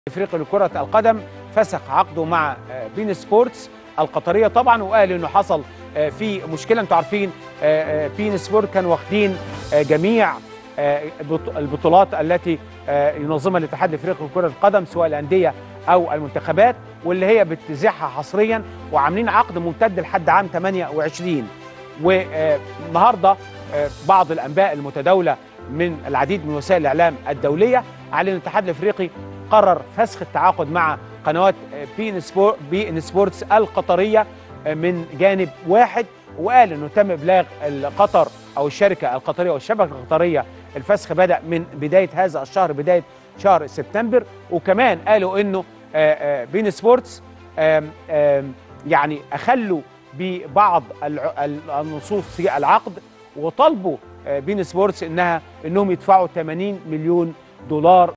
افريقيا لكرة القدم فسخ عقده مع بين سبورتس القطرية طبعا وقال انه حصل في مشكلة انتوا عارفين بين سبورت كانوا واخدين جميع البطولات التي ينظمها الاتحاد الافريقي لكرة القدم سواء الأندية أو المنتخبات واللي هي بتزيحها حصريا وعاملين عقد ممتد لحد عام 28 والنهارده بعض الأنباء المتداولة من العديد من وسائل الإعلام الدولية على أن الاتحاد الافريقي قرر فسخ التعاقد مع قنوات بي ان سبور بي ان سبورتس القطريه من جانب واحد وقال انه تم ابلاغ قطر او الشركه القطريه او الشبكه القطريه الفسخ بدا من بدايه هذا الشهر بدايه شهر سبتمبر وكمان قالوا انه بين سبورتس يعني اخلوا ببعض النصوص في العقد وطالبوا بين سبورتس انها انهم يدفعوا 80 مليون دولار